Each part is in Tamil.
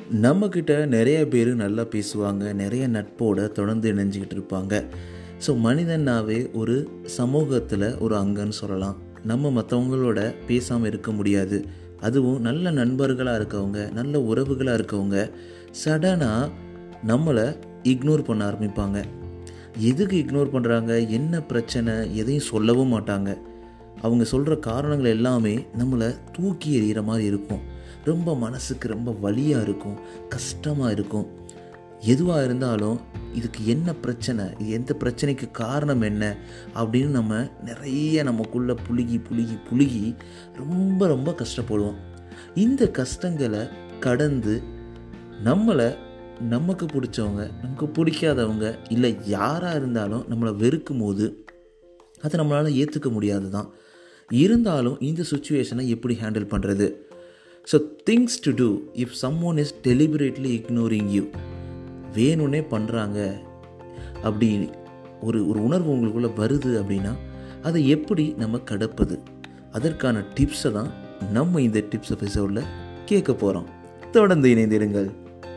நம்மக்கிட்ட நிறைய பேர் நல்லா பேசுவாங்க நிறைய நட்போட தொடர்ந்து இணைஞ்சிக்கிட்டு இருப்பாங்க ஸோ மனிதனாவே ஒரு சமூகத்தில் ஒரு அங்கன்னு சொல்லலாம் நம்ம மற்றவங்களோட பேசாமல் இருக்க முடியாது அதுவும் நல்ல நண்பர்களாக இருக்கவங்க நல்ல உறவுகளாக இருக்கவங்க சடனாக நம்மளை இக்னோர் பண்ண ஆரம்பிப்பாங்க எதுக்கு இக்னோர் பண்ணுறாங்க என்ன பிரச்சனை எதையும் சொல்லவும் மாட்டாங்க அவங்க சொல்கிற காரணங்கள் எல்லாமே நம்மளை தூக்கி எறிகிற மாதிரி இருக்கும் ரொம்ப மனசுக்கு ரொம்ப வலியாக இருக்கும் கஷ்டமாக இருக்கும் எதுவாக இருந்தாலும் இதுக்கு என்ன பிரச்சனை இது எந்த பிரச்சனைக்கு காரணம் என்ன அப்படின்னு நம்ம நிறைய நமக்குள்ளே புழுகி புழுகி புழுகி ரொம்ப ரொம்ப கஷ்டப்படுவோம் இந்த கஷ்டங்களை கடந்து நம்மளை நமக்கு பிடிச்சவங்க நமக்கு பிடிக்காதவங்க இல்லை யாராக இருந்தாலும் நம்மளை வெறுக்கும் போது அதை நம்மளால் ஏற்றுக்க முடியாது தான் இருந்தாலும் இந்த சுச்சுவேஷனை எப்படி ஹேண்டில் பண்ணுறது so things to do if someone is deliberately ignoring you வேணும்னே பண்ணுறாங்க அப்படி ஒரு ஒரு உணர்வு உங்களுக்குள்ளே வருது அப்படின்னா அதை எப்படி நம்ம கடப்பது அதற்கான டிப்ஸை தான் நம்ம இந்த டிப்ஸ் எபிசோடில் கேட்க போகிறோம் தொடர்ந்து இணைந்திருங்கள்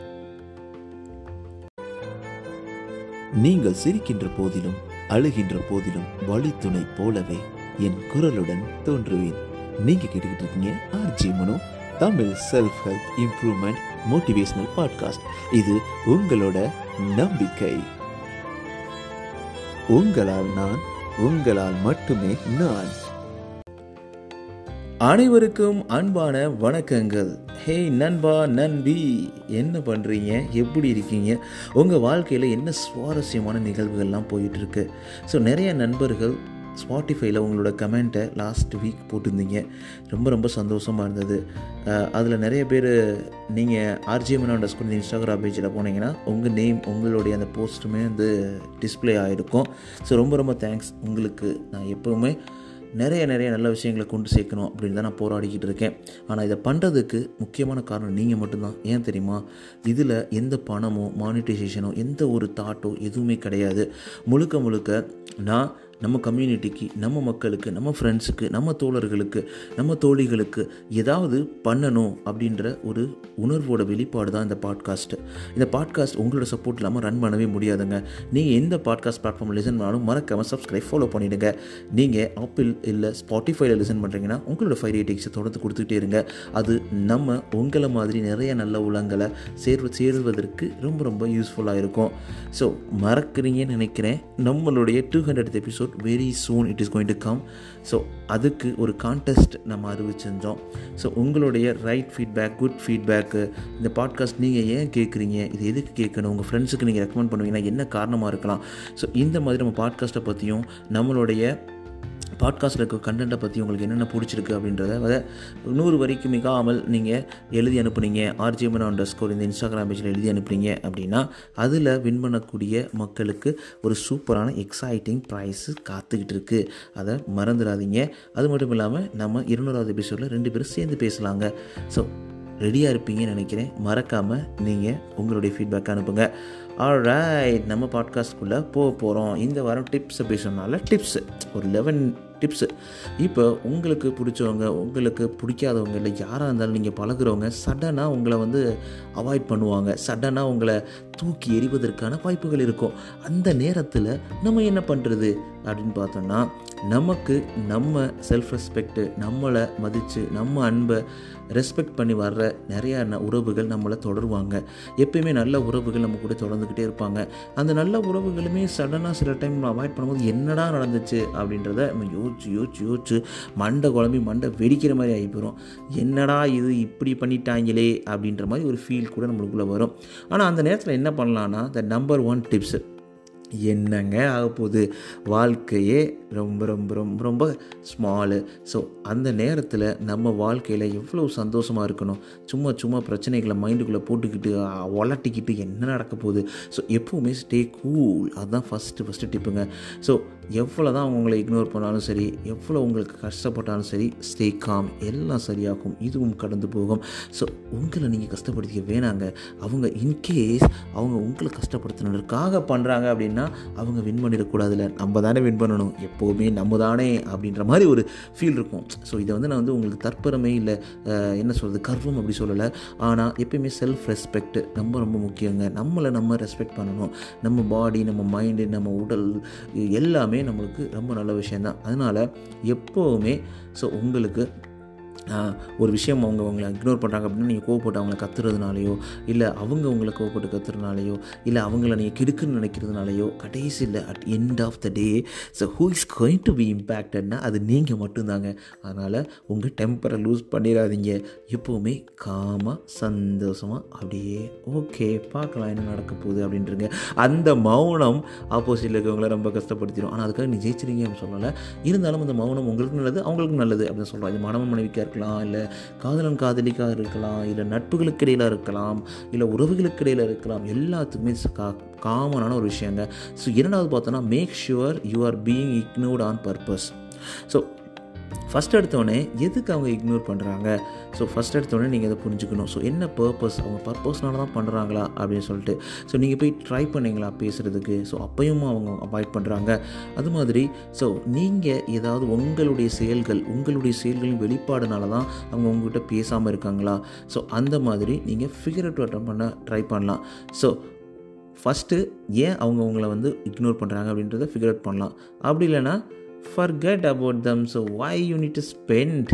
நீங்கள் சிரிக்கின்ற போதிலும் அழுகின்ற போதிலும் வழித்துணை போலவே என் குரலுடன் தோன்றுவேன் நீங்க கேட்டுக்கிட்டு இருக்கீங்க RJ Mano Tamil self help improvement motivational podcast இது உங்களோட நம்பிக்கை உங்களால் நான் உங்களால் மட்டுமே நான் அனைவருக்கும் அன்பான வணக்கங்கள் ஹே நண்பா நண்பி என்ன பண்ணுறீங்க எப்படி இருக்கீங்க உங்கள் வாழ்க்கையில் என்ன சுவாரஸ்யமான நிகழ்வுகள்லாம் போயிட்டுருக்கு ஸோ நிறைய நண்பர்கள் ஸ்பாட்டிஃபைல உங்களோட கமெண்ட்டை லாஸ்ட் வீக் போட்டிருந்தீங்க ரொம்ப ரொம்ப சந்தோஷமாக இருந்தது அதில் நிறைய பேர் நீங்கள் ஆர்ஜிஎம் அண்டர் ஸ்கூல் இன்ஸ்டாகிராம் பேஜில் போனீங்கன்னா உங்கள் நேம் உங்களுடைய அந்த போஸ்ட்டுமே வந்து டிஸ்பிளே ஆகிருக்கும் ஸோ ரொம்ப ரொம்ப தேங்க்ஸ் உங்களுக்கு நான் எப்போவுமே நிறைய நிறைய நல்ல விஷயங்களை கொண்டு சேர்க்கணும் அப்படின்னு தான் நான் போராடிக்கிட்டு இருக்கேன் ஆனால் இதை பண்ணுறதுக்கு முக்கியமான காரணம் நீங்கள் மட்டும்தான் ஏன் தெரியுமா இதில் எந்த பணமோ மானிட்டைசேஷனோ எந்த ஒரு தாட்டோ எதுவுமே கிடையாது முழுக்க முழுக்க நான் நம்ம கம்யூனிட்டிக்கு நம்ம மக்களுக்கு நம்ம ஃப்ரெண்ட்ஸுக்கு நம்ம தோழர்களுக்கு நம்ம தோழிகளுக்கு ஏதாவது பண்ணணும் அப்படின்ற ஒரு உணர்வோட வெளிப்பாடு தான் இந்த பாட்காஸ்ட்டு இந்த பாட்காஸ்ட் உங்களோட சப்போர்ட் இல்லாமல் ரன் பண்ணவே முடியாதுங்க நீங்கள் எந்த பாட்காஸ்ட் பிளாட்ஃபார்ம் லிசன் பண்ணாலும் மறக்காமல் சப்ஸ்கிரைப் ஃபாலோ பண்ணிவிடுங்க நீங்கள் ஆப்பிள் இல்லை ஸ்பாட்டிஃபைல லிசன் பண்ணுறீங்கன்னா உங்களோட ஃபைவ் ரேட்டிங்ஸை தொடர்ந்து கொடுத்துக்கிட்டே இருங்க அது நம்ம உங்களை மாதிரி நிறைய நல்ல உலங்களை சேர்வு சேருவதற்கு ரொம்ப ரொம்ப யூஸ்ஃபுல்லாக இருக்கும் ஸோ மறக்கிறீங்கன்னு நினைக்கிறேன் நம்மளுடைய two hundred episode very soon it is going to come so அதுக்கு ஒரு கான்டெஸ்ட் நம்ம அறிவிச்சிருந்தோம் ஸோ உங்களுடைய ரைட் ஃபீட்பேக் குட் ஃபீட்பேக்கு இந்த பாட்காஸ்ட் நீங்கள் ஏன் கேட்குறீங்க இது எதுக்கு கேட்கணும் உங்கள் ஃப்ரெண்ட்ஸுக்கு நீங்கள் ரெக்கமெண்ட் பண்ணுவீங்கன்னா என்ன காரணமாக இருக்கலாம் ஸோ இந்த மாதிரி நம்ம பாட்காஸ்ட்டை பற்றியும் நம்மளுடைய பாட்காஸ்ட்டில் இருக்க கண்டென்ட்டை பற்றி உங்களுக்கு என்னென்ன பிடிச்சிருக்கு அப்படின்றத அதை நூறு வரைக்கும் மிகாமல் நீங்கள் எழுதி அனுப்புனீங்க ஆர்ஜிஎம்என் அண்டர் ஸ்கோர் இந்த இன்ஸ்டாகிராம் பேஜில் எழுதி அனுப்புனீங்க அப்படின்னா அதில் வின் பண்ணக்கூடிய மக்களுக்கு ஒரு சூப்பரான எக்ஸைட்டிங் ப்ரைஸு காத்துக்கிட்டு இருக்குது அதை மறந்துடாதீங்க அது மட்டும் இல்லாமல் நம்ம இருநூறாவது எபிசோடில் ரெண்டு பேரும் சேர்ந்து பேசலாங்க ஸோ ரெடியாக இருப்பீங்கன்னு நினைக்கிறேன் மறக்காமல் நீங்கள் உங்களுடைய ஃபீட்பேக் அனுப்புங்க ஆல்ரைட் நம்ம பாட்காஸ்ட்குள்ளே போக போகிறோம் இந்த வாரம் டிப்ஸை பேசணுனால டிப்ஸு ஒரு லெவன் டிப்ஸு இப்போ உங்களுக்கு பிடிச்சவங்க உங்களுக்கு பிடிக்காதவங்க இல்லை யாராக இருந்தாலும் நீங்கள் பழகுறவங்க சடனாக உங்களை வந்து அவாய்ட் பண்ணுவாங்க சடனாக உங்களை தூக்கி எறிவதற்கான வாய்ப்புகள் இருக்கும் அந்த நேரத்தில் நம்ம என்ன பண்ணுறது அப்படின்னு பார்த்தோம்னா நமக்கு நம்ம செல்ஃப் ரெஸ்பெக்ட்டு நம்மளை மதித்து நம்ம அன்பை ரெஸ்பெக்ட் பண்ணி வர்ற நிறையா ந உறவுகள் நம்மளை தொடருவாங்க எப்பயுமே நல்ல உறவுகள் நம்ம கூட தொடர்ந்துக்கிட்டே இருப்பாங்க அந்த நல்ல உறவுகளுமே சடனாக சில டைம் அவாய்ட் பண்ணும்போது என்னடா நடந்துச்சு அப்படின்றத நம்ம யோசிச்சு யோசிச்சு யோசிச்சு மண்டை குழம்பி மண்டை வெடிக்கிற மாதிரி ஆகி போயிடும் என்னடா இது இப்படி பண்ணிட்டாங்களே அப்படின்ற மாதிரி ஒரு ஃபீல் கூட நம்மளுக்குள்ளே வரும் ஆனால் அந்த நேரத்தில் என்ன பண்ணலான்னா த நம்பர் ஒன் டிப்ஸு என்னங்க ஆக போகுது வாழ்க்கையே ரொம்ப ரொம்ப ரொம்ப ரொம்ப ஸ்மாலு ஸோ அந்த நேரத்தில் நம்ம வாழ்க்கையில் எவ்வளோ சந்தோஷமாக இருக்கணும் சும்மா சும்மா பிரச்சனைகளை மைண்டுக்குள்ளே போட்டுக்கிட்டு ஒலட்டிக்கிட்டு என்ன நடக்க போகுது ஸோ எப்போவுமே ஸ்டே கூல் அதுதான் ஃபஸ்ட்டு ஃபஸ்ட்டு டிப்புங்க ஸோ எவ்வளோ தான் உங்களை இக்னோர் பண்ணாலும் சரி எவ்வளோ உங்களுக்கு கஷ்டப்பட்டாலும் சரி ஸ்டே காம் எல்லாம் சரியாகும் இதுவும் கடந்து போகும் ஸோ உங்களை நீங்கள் கஷ்டப்படுத்திக்க வேணாங்க அவங்க இன்கேஸ் அவங்க உங்களை கஷ்டப்படுத்தினதுக்காக பண்ணுறாங்க அப்படின்னா ஏன்னா அவங்க வின் பண்ணிடக்கூடாதுல்ல நம்ம தானே வின் பண்ணணும் எப்போவுமே நம்ம தானே அப்படின்ற மாதிரி ஒரு ஃபீல் இருக்கும் ஸோ இதை வந்து நான் வந்து உங்களுக்கு தற்பெருமை இல்லை அஹ், என்ன சொல்கிறது கர்வம் அப்படி சொல்லலை ஆனால் எப்பயுமே செல்ஃப் ரெஸ்பெக்ட் ரொம்ப ரொம்ப முக்கியங்க நம்மளை நம்ம ரெஸ்பெக்ட் பண்ணணும் நம்ம பாடி நம்ம மைண்டு நம்ம உடல் இது எல்லாமே நம்மளுக்கு ரொம்ப நல்ல விஷயந்தான் அதனால் எப்போவுமே ஸோ உங்களுக்கு ஆஹ், ஒரு விஷயம் அவங்க உங்களை இக்னோர் பண்ணுறாங்க அப்படின்னா நீங்கள் கோவப்பட்டு அவங்கள கத்துறதுனாலையோ இல்லை அவங்க உங்களை கோவப்பட்டு கத்துறதுனாலையோ இல்லை அவங்கள நீங்கள் கெடுக்குன்னு நினைக்கிறதுனாலையோ கடைசியில் at end of the day so who is going to be இம்பேக்டட்னா அது நீங்கள் மட்டும்தாங்க அதனால் உங்கள் டெம்பரை லூஸ் பண்ணிடாதீங்க எப்போவுமே காமாக சந்தோஷமாக அப்படியே ஓகே பார்க்கலாம் என்ன நடக்க போகுது அப்படின்றங்க அந்த மௌனம் ஆப்போசிட்டில் இருக்கவங்கள ரொம்ப கஷ்டப்படுத்திடும் ஆனால் அதுக்காக நீ ஜெயிச்சிருங்க அப்படின்னு சொல்லலை இருந்தாலும் அந்த மௌனம் உங்களுக்கு நல்லது அவங்களுக்கு நல்லது அப்படின்னு சொல்கிறோம் இது மனவன் மனைவிக்காக இருக்கலாம் இல்லை காதலன் காதலிக்காக இருக்கலாம் இல்லை நட்புகளுக்கு இடையில இருக்கலாம் இல்லை உறவுகளுக்கு இடையில இருக்கலாம் எல்லாத்துக்குமே கா காமனான ஒரு விஷயங்க ஸோ இரண்டாவது பார்த்தோன்னா make sure you are being ignored on purpose so first எடுத்தோடனே எதுக்கு அவங்க இக்னோர் பண்ணுறாங்க ஸோ ஃபஸ்ட் எடுத்தோடனே நீங்கள் அதை புரிஞ்சுக்கணும் ஸோ என்ன பர்பஸ் அவங்க பர்பஸ்னால தான் பண்ணுறாங்களா அப்படின்னு சொல்லிட்டு ஸோ நீங்கள் போய் ட்ரை பண்ணீங்களா பேசுகிறதுக்கு ஸோ அப்பயும் அவங்க அவாய்ட் பண்ணுறாங்க அது மாதிரி ஸோ நீங்கள் ஏதாவது உங்களுடைய செயல்கள் உங்களுடைய செயல்களின் வெளிப்பாடுனால தான் அவங்க உங்ககிட்ட பேசாமல் இருக்காங்களா ஸோ அந்த மாதிரி நீங்கள் ஃபிகர் அவுட் அட்டன் பண்ண ட்ரை பண்ணலாம் ஸோ ஃபஸ்ட்டு ஏன் அவங்க உங்களை வந்து இக்னோர் பண்ணுறாங்க அப்படின்றத ஃபிகர் அவுட் பண்ணலாம் அப்படி இல்லைன்னா forget about them so why you need to spend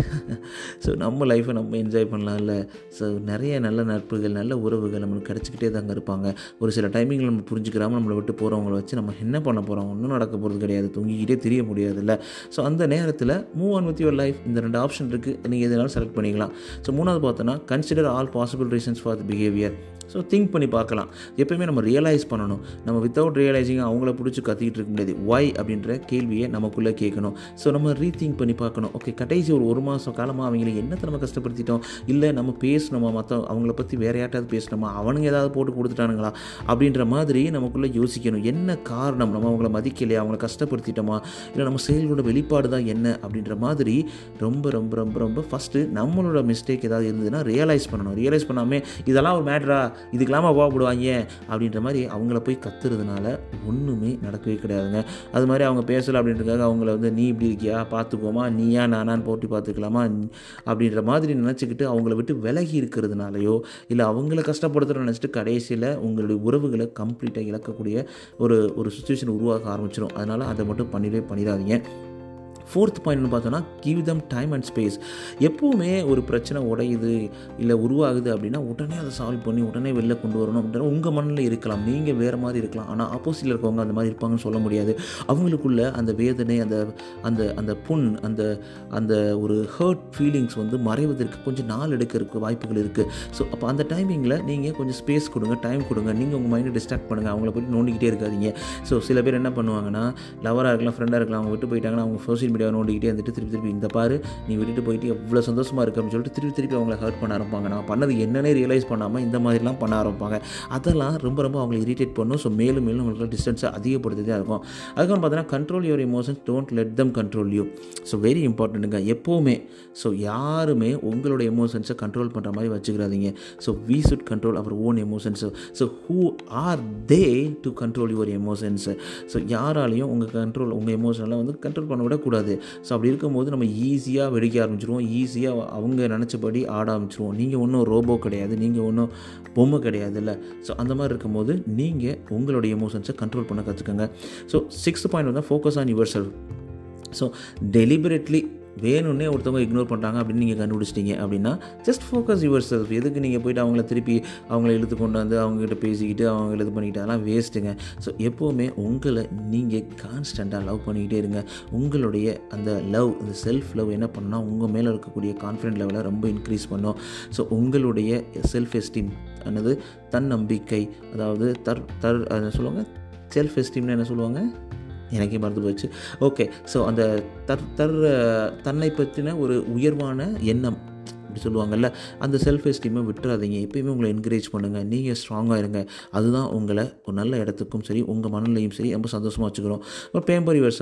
so நம்ம லைஃப்பை நம்ம என்ஜாய் பண்ணலாம்ல ஸோ நிறைய நல்ல நட்புகள் நல்ல உறவுகள் நம்மளுக்கு கிடச்சிக்கிட்டே தாங்க இருப்பாங்க ஒரு சில டைமிங்கில் நம்ம புரிஞ்சுக்கிறாம நம்மளை விட்டு போகிறவங்கள வச்சு நம்ம என்ன பண்ண போகிறோம் ஒன்றும் நடக்க போகிறது கிடையாது தூங்கிக்கிட்டே தெரிய முடியாதுல்ல ஸோ அந்த நேரத்தில் move on with your life இந்த ரெண்டு ஆப்ஷன் இருக்குது நீங்கள் எதுனாலும் செலக்ட் பண்ணிக்கலாம் ஸோ மூணாவது பார்த்தோன்னா consider all possible reasons for the behaviour so think பண்ணி பார்க்கலாம் எப்பயுமே நம்ம ரியலைஸ் பண்ணணும் நம்ம வித்தவுட் ரியலைசிங் அவங்கள பிடிச்சி கத்திக்கிட்டு இருக்க முடியாது ஒய் அப்படின்ற கேள்வியை நமக்குள்ளே கேட்கணும் ஸோ நம்ம ரீதிங்க் பண்ணி பார்க்கணும் ஓகே கடைசி ஒரு ஒரு மாதம் காலமாக அவங்களை என்னத்தை நம்ம கஷ்டப்படுத்திட்டோம் இல்லை நம்ம பேசணுமா மற்ற அவங்கள பற்றி வேற யார்ட்டாவது பேசணுமா அவனுங்க ஏதாவது போட்டு கொடுத்துட்டானுங்களா அப்படின்ற மாதிரி நமக்குள்ளே யோசிக்கணும் என்ன காரணம் நம்ம அவங்கள மதிக்கலையா அவங்கள கஷ்டப்படுத்திட்டோமா இல்லை நம்ம செயல்களோட வெளிப்பாடு தான் என்ன அப்படின்ற மாதிரி ரொம்ப ரொம்ப ரொம்ப ரொம்ப ஃபஸ்ட்டு நம்மளோட மிஸ்டேக் ஏதாவது இருந்ததுன்னா ரியலைஸ் பண்ணணும் ரியலைஸ் பண்ணாமல் இதெல்லாம் ஒரு மேட்ரா இதுக்கெல்லாமா கோவப்படுவாங்க அப்படின்ற மாதிரி அவங்கள போய் கத்துறதுனால ஒன்றுமே நடக்கவே கிடையாதுங்க அது மாதிரி அவங்க பேசலை அப்படின்றதுக்காக அவங்கள வந்து நீ இப்படி இருக்கியா பார்த்துக்கோமா நீயா நானான்னு போட்டி பார்த்துக்கலாமா அப்படின்ற மாதிரி நினச்சிக்கிட்டு அவங்கள விட்டு விலகி இருக்கிறதுனாலையோ இல்லை அவங்கள கஷ்டப்படுத்துகிற நினச்சிட்டு கடைசியில் உங்களுடைய உறவுகளை கம்ப்ளீட்டாக இழக்கக்கூடிய ஒரு ஒரு சுச்சுவேஷன் உருவாக ஆரம்பிச்சிடும் அதனால் அதை மட்டும் பண்ணிடவே பண்ணிடாதீங்க ஃபோர்த் பாயிண்ட்னு பார்த்தோன்னா give them time and space எப்போவுமே ஒரு பிரச்சனை உடையுது இல்லை உருவாகுது அப்படின்னா உடனே அதை சால்வ் பண்ணி உடனே வெளில கொண்டு வரணும் அப்படின்ற உங்கள் மண்ணில் இருக்கலாம் நீங்கள் வேறு மாதிரி இருக்கலாம் ஆனால் ஆப்போசிட்டில் இருக்கவங்க அந்த மாதிரி இருப்பாங்கன்னு சொல்ல முடியாது அவங்களுக்குள்ள அந்த வேதனை அந்த அந்த அந்த புண் அந்த அந்த ஒரு ஹர்ட் ஃபீலிங்ஸ் வந்து மறைவதற்கு கொஞ்சம் நாள் எடுக்கிறதுக்கு வாய்ப்புகள் இருக்குது ஸோ அப்போ அந்த டைமிங்கில் நீங்கள் கொஞ்சம் ஸ்பேஸ் கொடுங்க டைம் கொடுங்க நீங்கள் உங்கள் மைண்டை டிஸ்ட்ராக்ட் பண்ணுங்கள் அவங்கள போய் நோண்டிக்கிட்டே இருக்காதீங்க ஸோ சில பேர் என்ன பண்ணுவாங்கன்னா லவராக இருக்கலாம் ஃப்ரெண்டாக இருக்கலாம் அவங்க விட்டு போயிட்டாங்கன்னா அவங்க சோஷியல் மீடியா நோண்டிக்கிட்டே இருந்துட்டு திருப்பி திருப்பி இந்த பாரு நீ விட்டுட்டு போயிட்டு எவ்வளோ சந்தோஷமாக இருக்கு அப்படின்னு சொல்லிட்டு திருப்பி திருப்பி அவங்கள ஹர்ட் பண்ண ஆரம்பிப்பாங்க நான் பண்ணது என்னன்னே ரியலைஸ் பண்ணாமல் இந்த மாதிரிலாம் பண்ண ஆரம்பிப்பாங்க அதெல்லாம் ரொம்ப ரொம்ப அவங்களை இரிட்டேட் பண்ணும் ஸோ மேலும் மேலும் உங்களுக்கு டிஸ்டன்ஸை அதிகப்படுத்திட்டே இருக்கும் அதுக்கப்புறம் பார்த்தீங்கன்னா control your emotions don't let them control you so very இம்பார்ட்டண்ட்டுங்க எப்போவுமே ஸோ யாருமே உங்களோட எமோஷன்ஸை கண்ட்ரோல் பண்ணுற மாதிரி வச்சுக்கிறாதீங்க so we should control our own emotions so who are they to control your emotions so யாராலையும் உங்கள் கண்ட்ரோல் உங்கள் எமோஷனெலாம் வந்து கண்ட்ரோல் பண்ண விடக்கூடாது ஸோ அப்படி இருக்கும்போது நம்ம ஈஸியாக வெடிக்க ஆரம்பிச்சிருவோம் ஈஸியாக அவங்க நினச்சபடி ஆட ஆரம்பிச்சிருவோம் நீங்கள் ஒன்றும் ரோபோ கிடையாது நீங்கள் ஒன்றும் பொம்மை கிடையாதுல்ல ஸோ அந்த மாதிரி இருக்கும்போது நீங்கள் உங்களுடைய எமோஷன்ஸை கண்ட்ரோல் பண்ண கற்றுக்கோங்க ஸோ சிக்ஸ்த் பாயிண்ட் வந்து focus on yourself so deliberately வேணும்னே ஒருத்தவங்க இக்னோர் பண்ணுறாங்க அப்படின்னு நீங்கள் கண்டுபிடிச்சிட்டீங்க அப்படின்னா ஜஸ்ட் ஃபோக்கஸ் யுவர் செல்ஃப் எதுக்கு நீங்கள் போயிட்டு அவங்கள திருப்பி அவங்கள இழுத்து கொண்டு வந்து அவங்ககிட்ட பேசிக்கிட்டு அவங்க இது பண்ணிக்கிட்டு அதெல்லாம் வேஸ்ட்டுங்க ஸோ எப்போவுமே உங்களை நீங்கள் கான்ஸ்டண்ட்டாக லவ் பண்ணிக்கிட்டே இருங்க உங்களுடைய அந்த லவ் அந்த செல்ஃப் லவ் என்ன பண்ணால் உங்கள் மேலே இருக்கக்கூடிய கான்ஃபிடென்ட் லெவலை ரொம்ப இன்க்ரீஸ் பண்ணும் ஸோ உங்களுடைய செல்ஃப் எஸ்டீம் அதாவது தன்னம்பிக்கை அதாவது தர் தர் அதை சொல்லுவாங்க செல்ஃப் எஸ்டீம்னு என்ன சொல்லுவாங்க எனக்கே மறந்து போச்சு ஓகே ஸோ அந்த தர் தர் தன்னை பற்றின ஒரு உயர்வான எண்ணம் அப்படி சொல்லுவாங்கல்ல அந்த செல்ஃப் எஸ்டீமை விட்டுறாதீங்க எப்பயுமே உங்களை என்கரேஜ் பண்ணுங்கள் நீங்கள் ஸ்ட்ராங்காக இருங்க அதுதான் உங்களை ஒரு நல்ல இடத்துக்கும் சரி உங்கள் மனநிலையும் சரி ரொம்ப சந்தோஷமாக வச்சுக்கிறோம் பேம்பர் யுவர் செல்ஃப்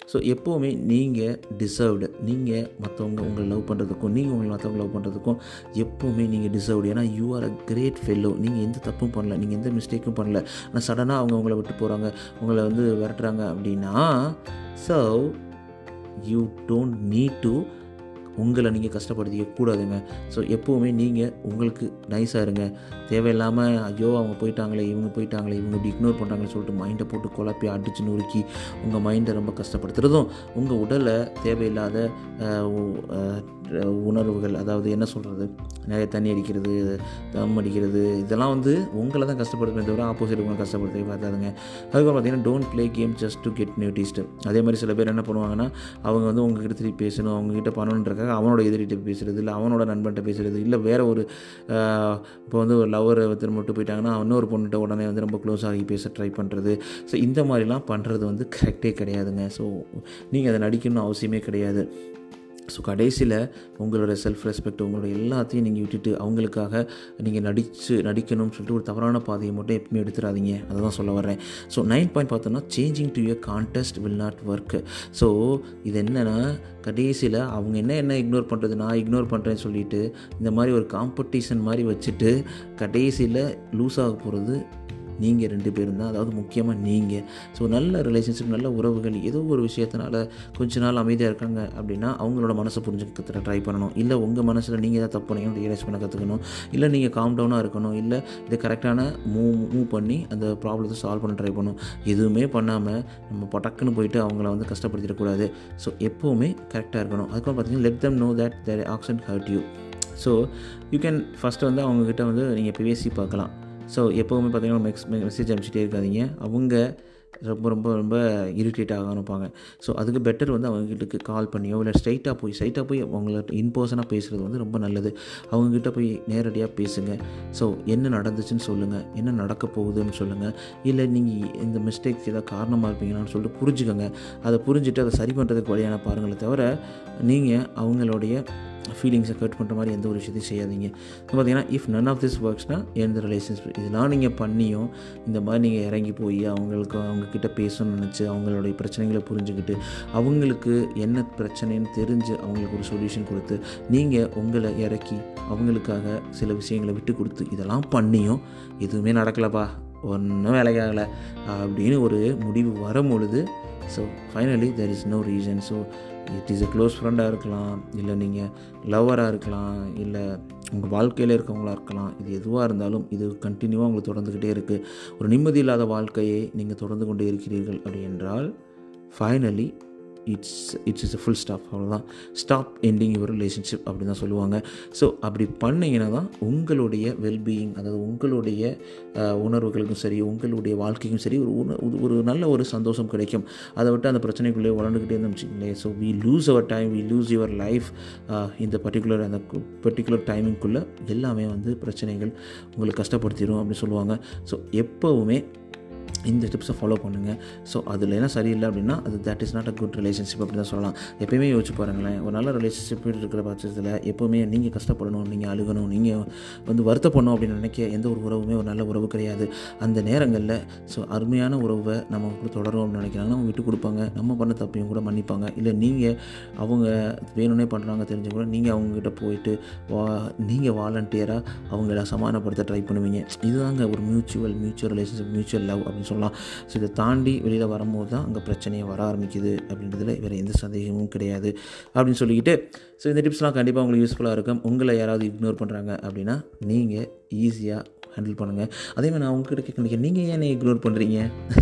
ஸோ எப்போவுமே நீங்கள் டிசர்வ்டு நீங்கள் மற்றவங்க உங்களை லவ் பண்ணுறதுக்கும் நீங்கள் உங்களை மற்றவங்க லவ் பண்ணுறதுக்கும் எப்போவுமே நீங்கள் டிசர்வ்டு ஏன்னா you are a great fellow நீங்கள் எந்த தப்பும் பண்ணல நீங்கள் எந்த மிஸ்டேக்கும் பண்ணல ஆனால் சடனாக அவங்க உங்களை விட்டு போகிறாங்க உங்களை வந்து விரட்டுறாங்க அப்படின்னா so you don't need to உங்களை நீங்கள் கஷ்டப்படுத்திக்க கூடாதுங்க ஸோ எப்போவுமே நீங்கள் உங்களுக்கு நைஸாக இருங்க தேவையில்லாமல் ஐயோ அவங்க போயிட்டாங்களே இவங்க போயிட்டாங்களே இவங்க இப்படி இக்னோர் பண்ணுறாங்கன்னு சொல்லிட்டு மைண்டை போட்டு குழப்பி அடிச்சு நொறுக்கி உங்கள் மைண்டை ரொம்ப கஷ்டப்படுத்துறதும் உங்கள் உடலை தேவையில்லாத அஹ், உ- அஹ், உணர்வுகள் அதாவது என்ன சொல்கிறது நிறைய தண்ணி அடிக்கிறது தம் அடிக்கிறது இதெல்லாம் வந்து உங்களை தான் கஷ்டப்படுத்துமே தவிர ஆப்போசிட் உங்களை கஷ்டப்படுத்தவே பார்த்தாதுங்க அதுக்கப்புறம் பார்த்தீங்கன்னா don't play game just to get noticed அதே மாதிரி சில பேர் என்ன பண்ணுவாங்கன்னா அவங்க வந்து உங்ககிட்ட திருப்பி பேசணும் அவங்ககிட்ட பண்ணணுன்றக்காக அவனோட எதிரிட்ட பேசுகிறது இல்லை அவனோட நண்பன்கிட்ட பேசுகிறது இல்லை வேறு ஒரு ஆஹ், இப்போ வந்து ஒரு லவர் திரும்ப விட்டு போயிட்டாங்கன்னா இன்னொரு பொண்ணுகிட்ட உடனே வந்து ரொம்ப க்ளோஸ் ஆகி பேச ட்ரை பண்ணுறது ஸோ இந்த மாதிரிலாம் பண்ணுறது வந்து கரெக்டே கிடையாதுங்க ஸோ நீங்கள் அதை நடிக்கணும்னு அவசியமே கிடையாது ஸோ கடைசியில் உங்களோட செல்ஃப் ரெஸ்பெக்ட் உங்களோட எல்லாத்தையும் நீங்கள் விட்டுட்டு அவங்களுக்காக நீங்கள் நடித்து நடிக்கணும்னு சொல்லிட்டு ஒரு தவறான பாதையை மட்டும் எப்பவுமே எடுத்துடாதீங்க அதை தான் சொல்ல வர்றேன் ஸோ நைன் பாயிண்ட் பார்த்தோன்னா changing to your contest will not work so இது என்னென்னா கடைசியில் அவங்க என்ன என்ன இக்னோர் பண்ணுறது நான் இக்னோர் பண்ணுறேன்னு சொல்லிட்டு இந்த மாதிரி ஒரு காம்படிஷன் மாதிரி வச்சுட்டு கடைசியில் லூஸ் ஆக போகிறது நீங்கள் ரெண்டு பேரும் தான் அதாவது முக்கியமாக நீங்கள் ஸோ நல்ல ரிலேஷன்ஷிப் நல்ல உறவுகள் ஏதோ ஒரு விஷயத்தினால கொஞ்ச நாள் அமைதியாக இருக்காங்க அப்படின்னா அவங்களோட மனசை புரிஞ்சுக்க ட்ரை பண்ணணும் இல்லை உங்கள் மனசில் நீங்கள் ஏதாவது தப்பு பண்ணீங்கன்னு ரியலைஸ் பண்ண கற்றுக்கணும் இல்லை நீங்கள் காம் டவுனாக இருக்கணும் இல்லை இதை கரெக்டான மூவ் மூவ் பண்ணி அந்த ப்ராப்ளத்தை சால்வ் பண்ண ட்ரை பண்ணணும் எதுவுமே பண்ணாமல் நம்ம பட்டக்குன்னு போயிட்டு அவங்கள வந்து கஷ்டப்படுத்திடக்கூடாது ஸோ எப்போவுமே கரெக்டாக இருக்கணும் அதுக்கப்புறம் பார்த்தீங்கன்னா let them know that their action hurt you so you can first வந்து அவங்கக்கிட்ட வந்து நீங்கள் பேசி பார்க்கலாம் ஸோ எப்போவுமே பார்த்தீங்கன்னா மெக்ஸ் மெசேஜ் அனுப்பிச்சிட்டே இருக்காதீங்க அவங்க ரொம்ப ரொம்ப ரொம்ப இரிட்டேட் ஆக ஆரம்பிப்பாங்க ஸோ அதுக்கு பெட்டர் வந்து அவங்ககிட்ட கால் பண்ணியோ இல்லை ஸ்ட்ரைட்டாக போய் ஸ்ட்ரைட்டாக போய் அவங்கள இன்பர்சனாக பேசுகிறது வந்து ரொம்ப நல்லது அவங்கக்கிட்ட போய் நேரடியாக பேசுங்க ஸோ என்ன நடந்துச்சுன்னு சொல்லுங்கள் என்ன நடக்க போகுதுன்னு சொல்லுங்கள் இல்லை நீங்கள் இந்த மிஸ்டேக்ஸ் ஏதாவது காரணமாக இருப்பீங்கன்னு சொல்லிட்டு புரிஞ்சுக்கோங்க அதை புரிஞ்சுட்டு அதை சரி பண்ணுறதுக்கு வழியான பாருங்களே தவிர நீங்கள் அவங்களுடைய ஃபீலிங்ஸை கட் பண்ணுற மாதிரி எந்த ஒரு விஷயத்தையும் செய்யாதீங்க இப்போ பார்த்தீங்கன்னா இஃப் நன் ஆஃப் திஸ் ஒர்க்ஸ்னால் எந்த ரிலேஷன்ஷிப் இதெல்லாம் நீங்கள் பண்ணியும் இந்த மாதிரி நீங்கள் இறங்கி போய் அவங்களுக்கு அவங்கக்கிட்ட பேசணும்னு நினச்சி அவங்களுடைய பிரச்சனைகளை புரிஞ்சுக்கிட்டு அவங்களுக்கு என்ன பிரச்சனைன்னு தெரிஞ்சு அவங்களுக்கு ஒரு சொல்யூஷன் கொடுத்து நீங்கள் உங்களை இறக்கி அவங்களுக்காக சில விஷயங்களை விட்டு கொடுத்து இதெல்லாம் பண்ணியும் எதுவுமே நடக்கலப்பா ஒன்றும் வேலைக்காகலை அப்படின்னு ஒரு முடிவு வரும் பொழுது so finally there is no reason so it is a close ஃப்ரெண்டாக இருக்கலாம் இல்லை நீங்கள் லவ்வராக இருக்கலாம் இல்லை உங்கள் வாழ்க்கையில் இருக்கவங்களா இருக்கலாம் இது எதுவாக இருந்தாலும் இது கண்டினியூவாக உங்களுக்கு தொடர்ந்துக்கிட்டே இருக்குது ஒரு நிம்மதி இல்லாத வாழ்க்கையை நீங்கள் தொடர்ந்து கொண்டே இருக்கிறீர்கள் அப்படி என்றால் finally it's it's is full stop அவ்வளோதான் ஸ்டாப் எண்டிங் யுவர் ரிலேஷன்ஷிப் அப்படின்னு தான் சொல்லுவாங்க ஸோ அப்படி பண்ணிங்கன்னா தான் உங்களுடைய வெல்பீயிங் அதாவது உங்களுடைய அஹ், உணர்வுகளுக்கும் சரி உங்களுடைய வாழ்க்கைக்கும் சரி ஒரு உண- ஒரு- ஒரு நல்ல ஒரு சந்தோஷம் கிடைக்கும் அதை விட்டு அந்த பிரச்சனைக்குள்ளே வளர்ந்துக்கிட்டே இருந்தோம் வச்சுக்கங்களேன் so we lose our time we lose your life இந்த பர்டிகுலர் அந்த பர்டிகுலர் டைமிங்குள்ளே எல்லாமே வந்து பிரச்சனைகள் உங்களுக்கு கஷ்டப்படுத்திடும் அப்படின்னு சொல்லுவாங்க ஸோ எப்போவுமே இந்த டிப்ஸை ஃபாலோ பண்ணுங்கள் ஸோ அதில் என்ன சரியில்லை அப்படின்னா அது that is not a good relationship அப்படி தான் சொல்லலாம் எப்பயுமே யோசிச்சு பாருங்களேன் ஒரு நல்ல ரிலேஷன்ஷிப் இருக்கிற பட்சத்தில் எப்போவுமே நீங்கள் கஷ்டப்படணும் நீங்கள் அழுகணும் நீங்கள் வந்து வருத்தப்படணும் அப்படின்னு நினைக்க எந்த ஒரு உறவுமே ஒரு நல்ல உறவு கிடையாது அந்த நேரங்களில் ஸோ அருமையான உறவை நம்ம கூட தொடரும் அப்படின்னு நினைக்கிறாங்கன்னா அவங்க விட்டு கொடுப்பாங்க நம்ம பண்ண தப்பையும் கூட மன்னிப்பாங்க இல்லை நீங்கள் அவங்க வேணும்னே பண்ணுறாங்க தெரிஞ்ச கூட நீங்கள் அவங்கக்கிட்ட போயிட்டு வா நீங்கள் வாலண்டியராக அவங்கள சமாதானப்படுத்த ட்ரை பண்ணுவீங்க இதுதாங்க ஒரு mutual mutual relationship mutual love அப்படின்னு சொல்லலாம் ஸோ இதை தாண்டி வெளியில் வரும்போது தான் அங்கே பிரச்சனையே வர ஆரம்பிக்குது அப்படின்றதுல வேறு எந்த சந்தேகமும் கிடையாது அப்படின்னு சொல்லிக்கிட்டு ஸோ இந்த டிப்ஸ்லாம் கண்டிப்பாக உங்களுக்கு யூஸ்ஃபுல்லாக இருக்கும் உங்களை யாராவது இக்னோர் பண்ணுறாங்க அப்படின்னா நீங்கள் ஈஸியாக ஹேண்டில் பண்ணுங்கள் அதே மாதிரி நான் உங்ககிட்ட கேட்க நீங்கள் ஏன் இக்னோர் பண்ணுறீங்க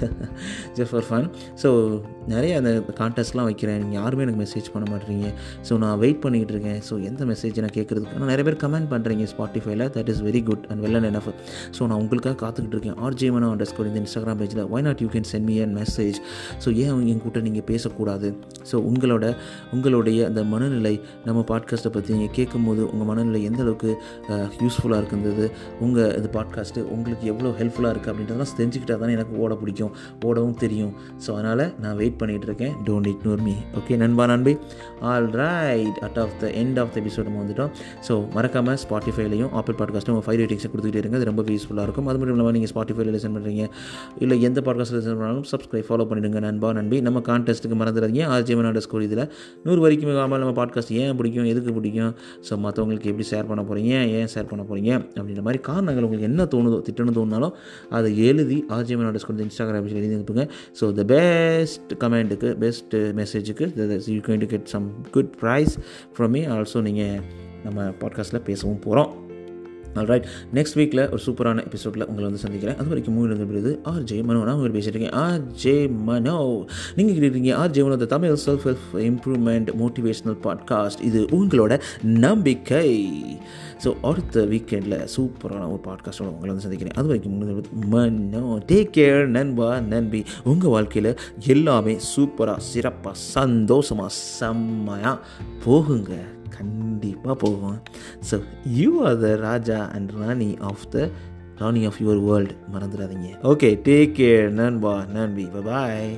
ஜஸ்ட் ஃபார் ஃபன் ஸோ நிறைய அந்த கான்டெஸ்ட்லாம் வைக்கிறேன் நீங்கள் யாருமே எனக்கு மெசேஜ் பண்ண மாட்டேறீங்க ஸோ நான் வெயிட் பண்ணிக்கிட்டு இருக்கேன் ஸோ எந்த மெசேஜ் நான் கேட்குறதுக்கு ஆனால் நிறைய பேர் கமெண்ட் பண்ணுறீங்க ஸ்பாட்டிஃபைல that is very good and well and enough so நான் உங்களுக்காக காத்துக்கிட்டு இருக்கேன் ஆர்ஜேமனா அண்டர் ஸ்கோர் இந்த இன்ஸ்டாகிராம் பேஜில் why not you can send me and message so ஏன் அவங்க என் கூட்ட நீங்கள் பேசக்கூடாது ஸோ உங்களோட உங்களுடைய அந்த மனநிலை நம்ம பாட்காஸ்ட்டை பற்றி நீங்கள் கேட்கும்போது உங்கள் மனநிலை எந்த அளவுக்கு யூஸ்ஃபுல்லாக இருக்கின்றது உங்கள் இந்த பாட்காஸ்ட்டு உங்களுக்கு எவ்வளோ ஹெல்ப்ஃபுல்லாக இருக்குது அப்படின்றதெல்லாம் தெரிஞ்சுக்கிட்டா தானே எனக்கு ஓட பிடிக்கும் ஓடவும் தெரியும் ஸோ அதனால் நான் வெயிட் பண்ணிகிட்டு இருக்கேன் டோன்ட் இக்னோர் மீ ஓகே நண்பா நண்பி all right at of the end of the episode நம்ம வந்துட்டோம் ஸோ மறக்காமல் ஸ்பாட்டிஃபைலையும் ஆப்பிள் பாட்காஸ்ட்டும் உங்கள் ஃபைவ் ரேட்டிங்ஸை கொடுத்துக்கிட்டே இருங்க அது ரொம்ப யூஸ்ஃபுல்லாக இருக்கும் அது மட்டும் இல்லாமல் நீங்கள் ஸ்பாட்டிஃபைல லிசன் பண்ணுறீங்க இல்லை எந்த பாட்காஸ்ட் லிசன் பண்ணாலும் சப்ஸ்கிரைப் ஃபாலோ பண்ணிடுங்க நண்பா நண்பி நம்ம கான்டெஸ்ட்டுக்கு மறந்துடாதீங்க ஆர்ஜிஎம் அண்டர் ஸ்கோர் இதில் நூறு வரைக்கும் ஆகாமல் நம்ம பாட்காஸ்ட் ஏன் பிடிக்கும் எதுக்கு பிடிக்கும் ஸோ மற்றவங்களுக்கு எப்படி ஷேர் பண்ண போகிறீங்க ஏன் ஷேர் பண்ண போகிறீங்க அப்படின்ற மாதிரி காரணங்கள் உங்களுக்கு என்ன தோணுதோ திட்டணும் தோணுனாலும் அதை எழுதி ஆர்ஜிஎம் அண்டர் ஸ்கோர் இன்ஸ்டாகிராம் எழுதி அனுப்புங்க ஸோ த பெஸ்ட் கமெண்ட்டுக்கு பெஸ்ட் மெசேஜுக்கு you going to get some good prize from me also நீங்கள் நம்ம பாட்காஸ்ட்டில் பேசவும் போகிறோம் ஆல்ரைட் நெக்ஸ்ட் வீக்கில் ஒரு சூப்பரான எபிசோடில் உங்களை வந்து சந்திக்கிறேன் அது வரைக்கும் மூணு விடுது ஆர் ஜே மனோ நான் உங்களை பேசிட்டு இருக்கேன் ஆர் ஜே மனோ நீங்கள் கேட்டுருக்கீங்க R J Mano the Tamil self help improvement motivational podcast இது உங்களோட நம்பிக்கை ஸோ அடுத்த வீக்கெண்டில் சூப்பரான ஒரு பாட்காஸ்ட்டோட உங்களை வந்து சந்திக்கிறேன் அது வரைக்கும் மூணு மனோ டேக் கேர் நண்பா நன்பி உங்கள் வாழ்க்கையில் எல்லாமே சூப்பராக சிறப்பாக சந்தோஷமாக செம்மையாக போகுங்க கண்டிப்பாக போகும் so you are the raja and rani of the rani of your world மறந்துடாதீங்க ஓகே டேக் கேர் நண்பா நன்பி பாய்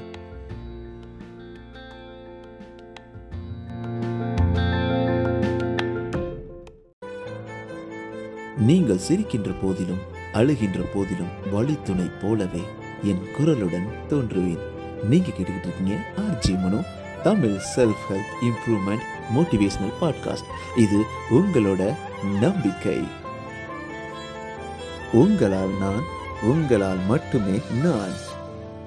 நீங்கள் சிரிக்கின்ற போதிலும் அழுகின்ற போதிலும் வழித்துணை போலவே என் குரலுடன் தோன்றுவேன் நீங்க கேட்டுக்கிட்டு இருக்கீங்க RJ Mano Tamil self help improvement motivational podcast இது உங்களோட நம்பிக்கை உங்களால் நான் உங்களால் மட்டுமே நான்